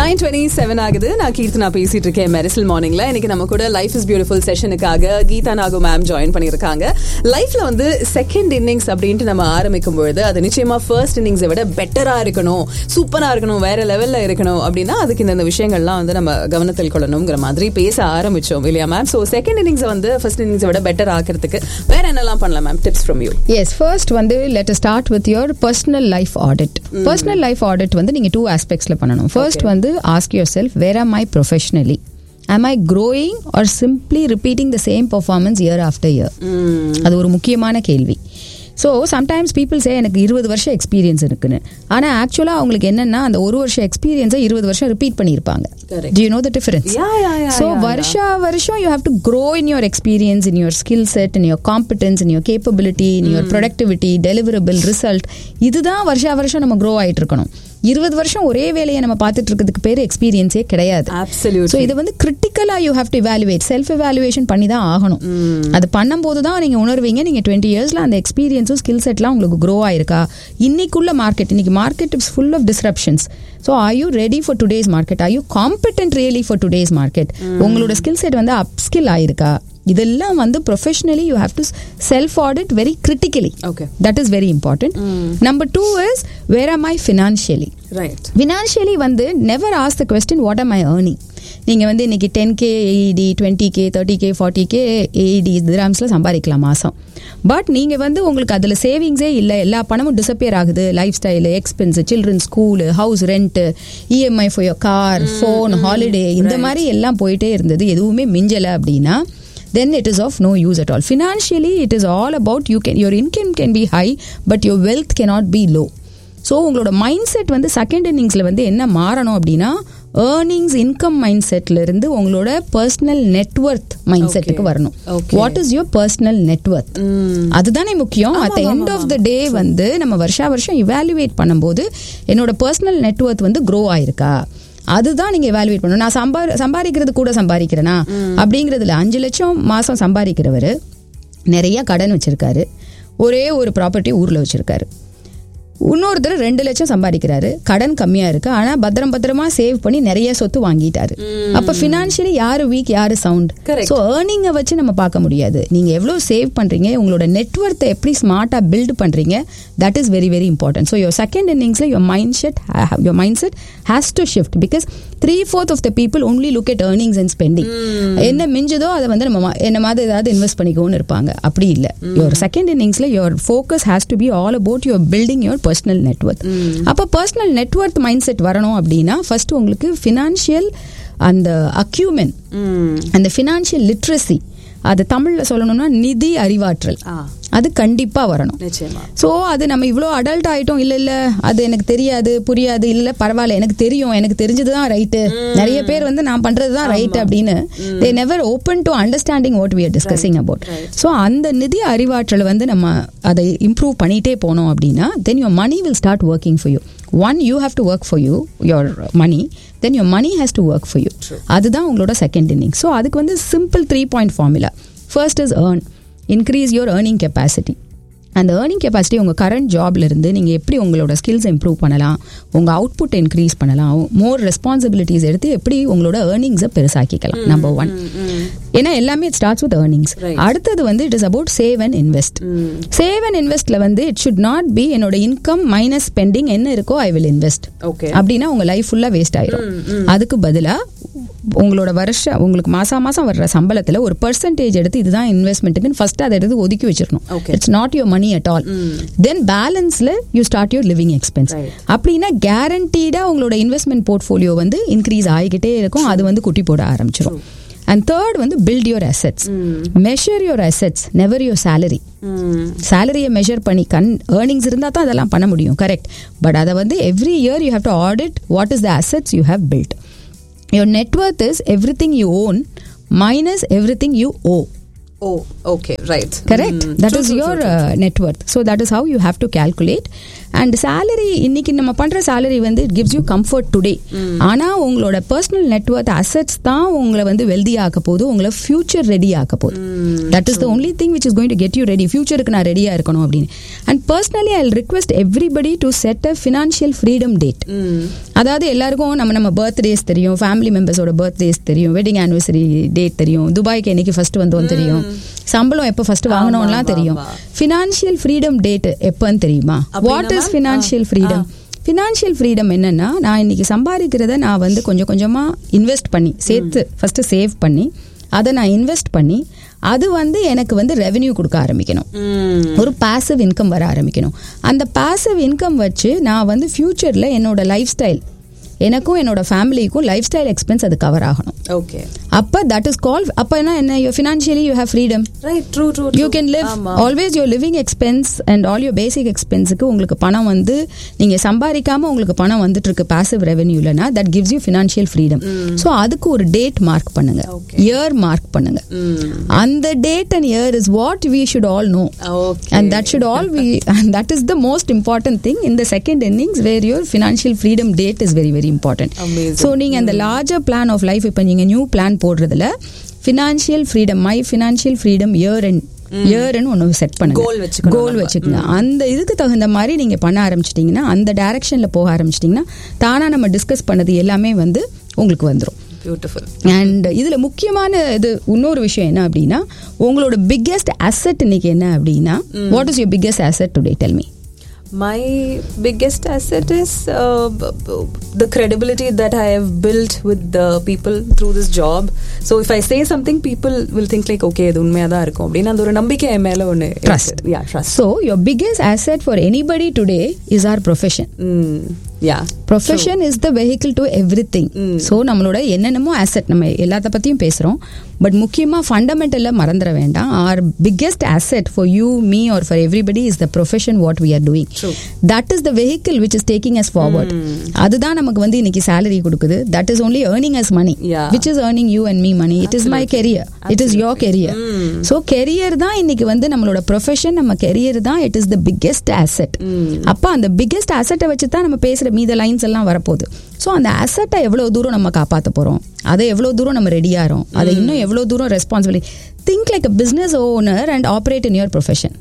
Nine twenty seven ஆகுது நான் கீர்த்தனா பேசிட்டு இருக்கேன் மெரிசல் மார்னிங்ல இன்னைக்கு நம்ம கூட லைஃப் இஸ் பியூட்டிஃபுல் செஷனுக்காக கீதா நாகு மேம் ஜாயின் பண்ணியிருக்காங்க லைஃப்ல வந்து செகண்ட் இன்னிங்ஸ் அப்படின்ட்டு நம்ம ஆரம்பிக்கும் பொழுது அது நிச்சயமா ஃபர்ஸ்ட் இன்னிங்ஸை விட பெட்டரா இருக்கணும் சூப்பரா இருக்கணும் வேற லெவல்ல இருக்கணும் அப்படின்னா அதுக்கு இந்த விஷயங்கள்லாம் வந்து நம்ம கவனத்தில் கொள்ளணுங்கிற மாதிரி பேச ஆரம்பிச்சோம் இல்லையா மேம் ஸோ செகண்ட் இன்னிங்ஸை வந்து ஃபர்ஸ்ட் இன்னிங்ஸை விட பெட்டர் ஆக்கிறதுக்கு வேற என்னெல்லாம் பண்ணலாம் ma'am tips from you yes first வந்து let start with your personal life audit personal life audit வந்து நீங்க டூ ஆஸ்பெக்ட்ஸ்ல பண்ணணும் ஃபர்ஸ்ட் வந்து ask your yourself where am I professionally am I growing or simply repeating the same performance year after year அது ஒரு முக்கியமான கேள்வி so sometimes people say எனக்கு இருபது வருஷம் எக்ஸ்பீரியன்ஸ் இருக்குன்னு ஆனால் ஆக்சுவலாக அவங்களுக்கு என்னன்னா அந்த ஒரு வருஷம் எக்ஸ்பீரியன்ஸை இருபது வருஷம் ரிப்பீட் பண்ணியிருப்பாங்க Correct. do you know the difference Yeah, yeah, yeah, so yeah, yeah. varsha varsha you have to grow in your experience in your skill set in your competence in your capability in your productivity deliverable result இதுதான் வருஷா வருஷம் நம்ம grow ஆயிட்டு இருக்கணும் இருபது வருஷம் ஒரே வேலையை நம்ம பார்த்துட்டு இருக்கிறதுக்கு பேர் எக்ஸ்பீரியன்ஸே கிடையாது Absolutely. ஸோ இது வந்து கிரிட்டிக்கலா you have to evaluate self evaluation பண்ணி தான் ஆகணும் அது பண்ணும்போது தான் நீங்க உணர்வீங்க நீங்க டுவெண்ட்டி இயர்ஸ்ல அந்த எக்ஸ்பீரியன்ஸும் ஸ்கில் செட்லாம் உங்களுக்கு க்ரோ ஆயிருக்கா இன்னைக்குள்ள மார்க்கெட் இன்னைக்கு market is full of disruptions so are you ready for today's market are you competent really for today's market உங்களோட ஸ்கில் செட் வந்து அப் ஸ்கில் ஆயிருக்கா இதெல்லாம் வந்து professionally you have to self audit very critically Okay. That is very important number two is where am I financially right financially வந்து never ask the question what am I earning நீங்கள் வந்து இன்னைக்கு ten K AED twenty K thirty K forty K AED திராம்ஸில் சம்பாதிக்கலாம் மாதம் but நீங்கள் வந்து உங்களுக்கு அதில் சேவிங்ஸே இல்லை எல்லா பணமும் டிசப்பியர் ஆகுது lifestyle expense children school house rent EMI for your car phone holiday இந்த மாதிரி எல்லாம் போயிட்டே இருந்தது எதுவுமே மிஞ்சலை அப்படின்னா then it is of no use at all. Financially, it is all about you can your income can be high, but your wealth cannot be low. So உங்களோட mindset வந்து second இன்னிங்ஸில் வந்து என்ன மாறணும் அப்படின்னா ஏர்னிங்ஸ் இன்கம் மைண்ட் செட்ல இருந்து உங்களோட பர்சனல் நெட்ஒர்த் மைண்ட் செட்டுக்கு வரணும் Okay. What is your personal net worth அதுதானே முக்கியம் at the end of the day வந்து நம்ம வருஷா வருஷம் இவாலுவேட் பண்ணும்போது என்னோட பர்சனல் நெட்ஒர்த் வந்து க்ரோ ஆயிருக்கா அதுதான் நீங்க எவாலுவேட் பண்ணணும் நான் சம்பா சம்பாதிக்கிறது கூட சம்பாதிக்கிறேனா அப்படிங்கிறதுல அஞ்சு லட்சம் மாசம் சம்பாதிக்கிறவர் நிறைய கடன் வச்சிருக்காரு ஒரே ஒரு ப்ராப்பர்ட்டி ஊர்ல வச்சிருக்காரு இன்னொருத்தர் ரெண்டு லட்சம் சம்பாதிக்கிறாரு கடன் கம்மியா இருக்கு ஆனா பத்திரம் பத்திரமா சேவ் பண்ணி நிறைய சொத்து வாங்கிட்டாரு அப்ப பினான்சியலி யாரு வீக் யாரு சவுண்ட் Correct. ஸோ ஏர்னிங்கை வச்சு நம்ம பார்க்க முடியாது நீங்க எவ்வளவு சேவ் பண்றீங்க உங்களோட நெட்ஒர்த்தை எப்படி ஸ்மார்ட்டா பில்ட் பண்றீங்க that is very very important so your second இன்னிங்ஸ்ல your mindset your mindset has to shift because three fourth of the people only look at earnings and spending என்ன மிஞ்சதோ அதை வந்து நம்ம மா- என்ன மாதிரி ஏதாவது இன்வெஸ்ட் பண்ணிக்கோன்னு இருப்பாங்க அப்படி இல்லை யோர் செகண்ட் இன்னிங்ஸ்ல your focus has to be all about your building your personal network அப்போ பர்சனல் நெட்ஒர்க் மைண்ட் செட் வரணும் அப்படின்னா ஃபர்ஸ்ட் உங்களுக்கு ஃபினான்ஷியல் அந்த அக்யூமென் அந்த ஃபினான்ஷியல் லிட்ரஸி அது தமிழ்ல சொல்லணும்னா நிதி அறிவாற்றல் ஆ. அது கண்டிப்பா வரணும் நிச்சயமா ஸோ அது நம்ம இவ்வளோ அடல்ட் ஆயிட்டோம் இல்ல இல்ல அது எனக்கு தெரியாது புரியாது இல்ல பரவாயில்ல எனக்கு தெரியும் எனக்கு தெரிஞ்சது தான் ரைட்டு நிறைய பேர் வந்து நான் பண்றது தான் ரைட் அப்படின்னு they never open to understanding what we are discussing about so அந்த நிதி அறிவாற்றலை வந்து நம்ம அதை இம்ப்ரூவ் பண்ணிட்டே போனோம் அப்படின்னா then your money will start working for you one you have to work for you your money then your money has to work for you அதுதான் உங்களோட செகண்ட் இன்னிங் ஸோ அதுக்கு வந்து simple three point formula first is earn increase your earning capacity அந்த earning capacity உங்கள் current ஜாப்ல இருந்து நீங்கள் எப்படி உங்களோட ஸ்கில்ஸ் இம்ப்ரூவ் பண்ணலாம் உங்கள் அவுட்புட் இன்க்ரீஸ் பண்ணலாம் மோர் ரெஸ்பான்சிபிலிட்டிஸ் எடுத்து எப்படி உங்களோட ஏர்னிங்ஸை பெருசாக்கிக்கலாம் நம்பர் ஒன் ஏன்னா எல்லாமே இட் ஸ்டார்ட்ஸ் வித் ஏர்னிங்ஸ் அடுத்தது வந்து it is about save and invest save and இன்வெஸ்ட்ல வந்து இட் ஷுட் நாட் பி என்னோட இன்கம் மைனஸ் ஸ்பெண்டிங் என்ன இருக்கோ ஐ வில் இன்வெஸ்ட் Okay. அப்படின்னா உங்க லைஃப் ஃபுல்லா வேஸ்ட் ஆயிரும் அதுக்கு பதிலா உங்களோட வருஷம் உங்களுக்கு மாசா மாசம் வர்ற சம்பளத்துல ஒரு பர்சன்டேஜ் எடுத்து இதுதான் இன்வெஸ்ட்மெண்ட்டுக்கு ஃபர்ஸ்ட் அதை எடுத்து ஒதுக்கி வச்சிடணும் Okay. It's not your money at all then பேலன்ஸ்ல you start your living expense Right. அப்படின்னா கேரண்டீடா உங்களோட இன்வெஸ்ட்மெண்ட் போர்ட்ஃபோலியோ வந்து இன்க்ரீஸ் ஆகிக்கிட்டே இருக்கும் அது வந்து குட்டி போட ஆரம்பிச்சிடும் அண்ட் தேர்ட் வந்து build your assets measure your assets never your salary சேலரியை மெஷர் பண்ணி கண் ஏர்னிங்ஸ் இருந்தால் தான் அதெல்லாம் பண்ண முடியும் கரெக்ட் பட் அதை வந்து every year you have to audit what is the assets you have built your net worth is everything you own minus everything you owe oh okay right correct that is your uh, net worth so that is how you have to calculate and salary இன்னைக்கு நம்ம பண்ற salary வந்து it gives you comfort today ஆனா உங்களோட personal network assets தான் உங்களை வந்து wealthy ஆக்க போகுது உங்களை ஃபியூச்சர் ரெடி ஆக்க போகுது that is the only thing which is going to get you ready ஃபியூச்சருக்கு நான் ரெடியா இருக்கணும் அப்படின்னு and personally I request everybody to set a financial freedom date அதாவது எல்லாருக்கும் நம்ம நம்ம பர்த்டேஸ் தெரியும் ஃபேமிலி மெம்பர்ஸோட பர்த்டேஸ் தெரியும் வெட்டிங் ஆனிவர்சரி டேட் தெரியும் துபாய்க்கு என்னைக்கு ஃபர்ஸ்ட் வந்தோம் தெரியும் சம்பளம் எப்போ ஃபர்ஸ்ட் வாங்கணும்லாம் தெரியும் ஃபினான்ஷியல் ஃப்ரீடம் டேட் எப்போன்னு தெரியுமா what is financial freedom financial freedom என்னன்னா நான் இன்னைக்கு சம்பாதிக்கிறத நான் வந்து கொஞ்சம் கொஞ்சமா இன்வெஸ்ட் பண்ணி சேர்த்து ஃபர்ஸ்ட் சேவ் பண்ணி அதை நான் இன்வெஸ்ட் பண்ணி அது வந்து எனக்கு வந்து ரெவென்யூ கொடுக்க ஆரம்பிக்கணும் ஒரு பாசிவ் இன்கம் வர ஆரம்பிக்கணும் அந்த பாசிவ் இன்கம் வச்சு நான் வந்து ஃபியூச்சர்ல என்னோட லைஃப் ஸ்டைல் எனக்கும் என்னோட ஃபேமிலிக்கும் லைஃப் ஸ்டைல் எக்ஸ்பென்ஸ் அது கவர் ஆகணும் ஓகே அப்ப தட் இஸ் கால் அப்ப என்ன என்ன financially you have freedom right true true you can live always your living expense and all your basic எக்ஸ்பென்ஸுக்கு உங்களுக்கு பணம் வந்து நீங்க சம்பாதிக்காம உங்களுக்கு பணம் வந்துட்டு இருக்கு பாசிவ் ரெவென்யூலனா that gives you financial freedom so அதுக்கு ஒரு டேட் மார்க் பண்ணுங்க இயர் மார்க் பண்ணுங்க அந்த date and year is what we should all no okay and that should all be and that is the most important thing in the second innings where your financial freedom date is very very important Amazing. so நீங்க அந்த larger plan of life இப்போ நீங்க new plan போடுறதுல financial freedom my financial freedom year and இயர்னு ஒன்று set பண்ணுங்க Goal வச்சுக்கணும் கோல் நம்ம. வச்சுக்கோங்க அந்த இதுக்கு தகுந்த மாதிரி நீங்க பண்ண ஆரம்பிச்சிட்டீங்கன்னா அந்த டைரக்ஷன்ல போக ஆரம்பிச்சிட்டீங்கன்னா தானா நம்ம டிஸ்கஸ் பண்ணது எல்லாமே வந்து உங்களுக்கு வந்துரும் பியூட்டிஃபுல் அண்ட் இதுல முக்கியமான இது இன்னொரு விஷயம் என்ன அப்படின்னா உங்களோட பிக்கெஸ்ட் அசெட் இன்னைக்கு என்ன அப்படின்னா what is your biggest asset today tell me My biggest asset is uh, b- b- the credibility that I have built with the people through this job. So if I say something, people will think like, okay, இது உண்மையா தான் இருக்கும் அப்படின்னு அந்த ஒரு நம்பிக்கை என் மேல ஒன்று Trust. Yeah trust so your biggest asset for anybody today is our profession yeah profession is the vehicle to everything so நம்மளோட என்னென்னமோ அசெட் நம்ம எல்லாத்த பற்றியும் பேசுகிறோம் பட் முக்கியமாக ஃபண்டமெண்டலில் மறந்துட வேண்டாம் our biggest asset for you me or for everybody is the profession what we are doing True. That is the vehicle which is taking us forward அதுதான் நமக்கு வந்து இன்னைக்கு சேலரி கொடுக்குது that is only earning us money Yeah. which is earning you and me money it is my career it is your career so career தான் இன்னைக்கு வந்து நம்மளோட profession நம்ம கெரியர் தான் it is the biggest asset அப்ப அந்த biggest அசெட்டை வச்சு தான் நம்ம பேசுற மீத லைன்ஸ் எல்லாம் வரப்போகுது ஸோ அந்த அசெட்டை எவ்வளவு தூரம் நம்ம காப்பாற்ற போறோம் அதை எவ்வளவு தூரம் நம்ம ரெடியாகிறோம் அதை இன்னும் எவ்வளவு தூரம் responsibility think like a business owner and operate in your profession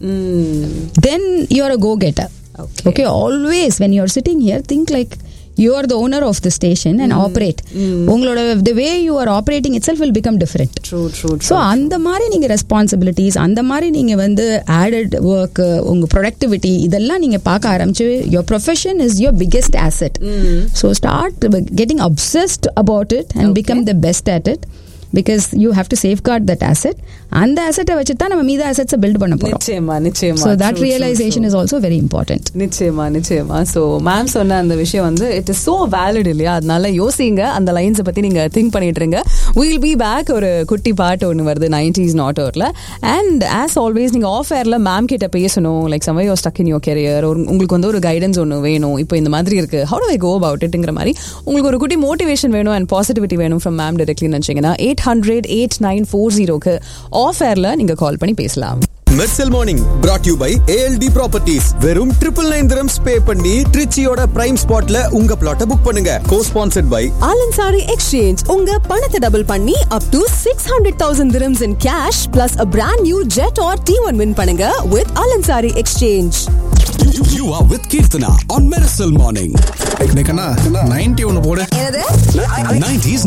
then you're a go-getter. Okay. Okay. always when you're sitting here, think like you are the owner of the station and operate. உங்களோட the way you are operating itself will become different. True true so அந்த மாதிரி நீங்க responsibilities அந்த மாதிரி நீங்க வந்து added work உங்க productivity இதெல்லாம் நீங்க பார்க்க ஆரம்பிச்சு your profession is your biggest asset so start getting obsessed about it and become the best at it because you have to safeguard that asset அந்த அசெட்டை வச்சு தான் நம்ம மீத அசெட்ஸை பில்ட் பண்ண போறோம் நிச்சயமா நிச்சயமா so True, that true, realisation true. Is also very important நிச்சயமா நிச்சயமா ஸோ மேம் சொன்ன அந்த விஷயம் வந்து இட் இஸ் சோ வேலிட் இல்லையா அதனால யோசிங்க அந்த லைன்ஸை பத்தி நீங்க திங்க் பண்ணிட்டு இருங்க வில் பி பேக் ஒரு குட்டி பாட்டு ஒன்று வருது நைன்டிஸ் நாட் ஓவரில் அண்ட் ஆஸ் ஆல்வேஸ் நீங்க ஆஃப் ஏர்ல மேம் கிட்ட பேசணும் like some you're stuck in your career உங்களுக்கு வந்து ஒரு கைடன்ஸ் ஒன்று வேணும் இப்போ இந்த மாதிரி இருக்கு how to I go about இட்ங்கிற மாதிரி உங்களுக்கு ஒரு குட்டி மோட்டிவேஷன் வேணும் அண்ட் பாசிட்டிவிட்டி வேணும் ஃப்ரம் மேம் directly நினச்சிங்கன்னா eight hundred eight nine four ஜீரோக்கு ஆஃப் ஏர்ல நீங்க கால் பண்ணி பேசலாம் Miracle Morning brought you by ALT properties வெறும் ட்ரிபிள் நைன் திரம்ஸ் பே பண்ணி ட்ரிச்சியோட பிரைம் ஸ்பாட்ல உங்க பிளாட்டை புக் பண்ணுங்க co sponsored by Al Ansari exchange உங்க பணத்தை டபுள் பண்ணி up to six hundred thousand dirhams in cash plus a brand new Jet R D one win பண்ணுங்க with Al Ansari exchange You are with Kirtana on Miracle Morning. Ninety ஒன்னு போடு என்னது 90s